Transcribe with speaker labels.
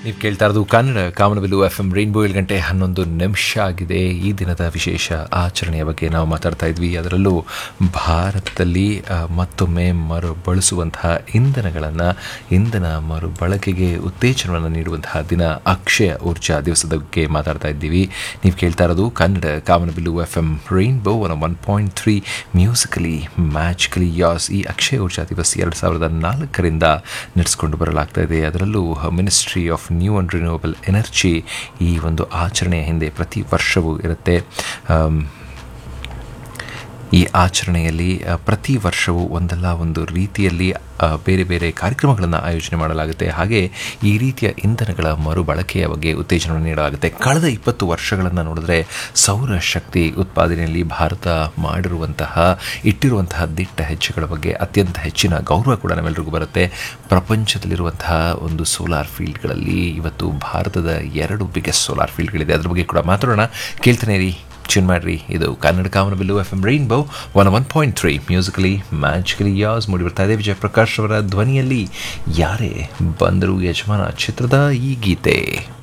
Speaker 1: ನೀವು ಕೇಳ್ತಾ ಇರೋದು ಕನ್ನಡ ಕಾಮನಬಿಲ್ಲು ಎಫ್ ಎಂ ರೈನ್ಬೋ ಏಳು ಗಂಟೆ ಹನ್ನೊಂದು ನಿಮಿಷ ಆಗಿದೆ ಈ ದಿನದ ವಿಶೇಷ ಆಚರಣೆಯ ಬಗ್ಗೆ ನಾವು ಮಾತಾಡ್ತಾ ಇದ್ವಿ ಅದರಲ್ಲೂ ಭಾರತದಲ್ಲಿ ಆ, ಮತ್ತೊಮ್ಮೆ ಮರು ಬಳಸುವಂತಹ ಇಂಧನಗಳನ್ನು ಇಂಧನ ಮರುಬಳಕೆಗೆ ಉತ್ತೇಜನವನ್ನು ನೀಡುವಂತಹ ದಿನ ಅಕ್ಷಯ ಊರ್ಜಾ ದಿವಸದ ಬಗ್ಗೆ ಮಾತಾಡ್ತಾ ಇದ್ದೀವಿ ನೀವು ಕೇಳ್ತಾ ಇರೋದು ಕನ್ನಡ ಕಾಮನಬಿಲ್ಲು F M rainbow one one point three musically magically yours ಈ ಅಕ್ಷಯ ಊರ್ಜಾ ದಿವಸ ಎರಡು ಸಾವಿರದ ನಾಲ್ಕರಿಂದ ನಡೆಸ್ಕೊಂಡು ಬರಲಾಗ್ತಾ ಇದೆ ಅದರಲ್ಲೂ ministry of new and renewable energy ಈ ಒಂದು ಆಚರಣೆಯ ಹಿಂದೆ ಪ್ರತಿ ವರ್ಷವೂ ಇರುತ್ತೆ ಆಮ್, ಈ ಆಚರಣೆಯಲ್ಲಿ ಆ, ಪ್ರತಿ ವರ್ಷವೂ ಒಂದಲ್ಲ ಒಂದು ರೀತಿಯಲ್ಲಿ ಆ, ಬೇರೆ ಬೇರೆ ಕಾರ್ಯಕ್ರಮಗಳನ್ನು ಆಯೋಜನೆ ಮಾಡಲಾಗುತ್ತೆ ಹಾಗೆ ಈ ರೀತಿಯ ಇಂಧನಗಳ ಮರುಬಳಕೆಯ ಬಗ್ಗೆ ಉತ್ತೇಜನವನ್ನು ನೀಡಲಾಗುತ್ತೆ ಕಳೆದ ಇಪ್ಪತ್ತು ವರ್ಷಗಳನ್ನು ನೋಡಿದ್ರೆ ಸೌರಶಕ್ತಿ ಉತ್ಪಾದನೆಯಲ್ಲಿ ಭಾರತ ಮಾಡಿರುವಂತಹ ಇಟ್ಟಿರುವಂತಹ ದಿಟ್ಟ ಹೆಜ್ಜೆಗಳ ಬಗ್ಗೆ ಅತ್ಯಂತ ಹೆಚ್ಚಿನ ಗೌರವ ಕೂಡ ನಮ್ಮೆಲ್ಲರಿಗೂ ಬರುತ್ತೆ ಪ್ರಪಂಚದಲ್ಲಿರುವಂತಹ ಒಂದು ಸೋಲಾರ್ ಫೀಲ್ಡ್ಗಳಲ್ಲಿ ಇವತ್ತು ಭಾರತದ ಎರಡು ಬಿಗ್ಗೆಸ್ಟ್ ಸೋಲಾರ್ ಫೀಲ್ಡ್ಗಳಿದೆ ಅದ್ರ ಬಗ್ಗೆ ಕೂಡ ಮಾತಾಡೋಣ ಕೇಳ್ತಾನೆ ರೀ ಟ್ಯೂನ್ ಮಾಡ್ರಿ ಇದು ಕನ್ನಡ ಕಾಮನಬಿಲ್ಲು F M rainbow one one point three musically magically yours ಮೂಡಿ ಬರ್ತಾ ಇದೆ ವಿಜಯ್ ಪ್ರಕಾಶ್ ಅವರ ಧ್ವನಿಯಲ್ಲಿ ಯಾರೇ ಬಂದರು ಯಜಮಾನ ಚಿತ್ರದ ಈ ಗೀತೆ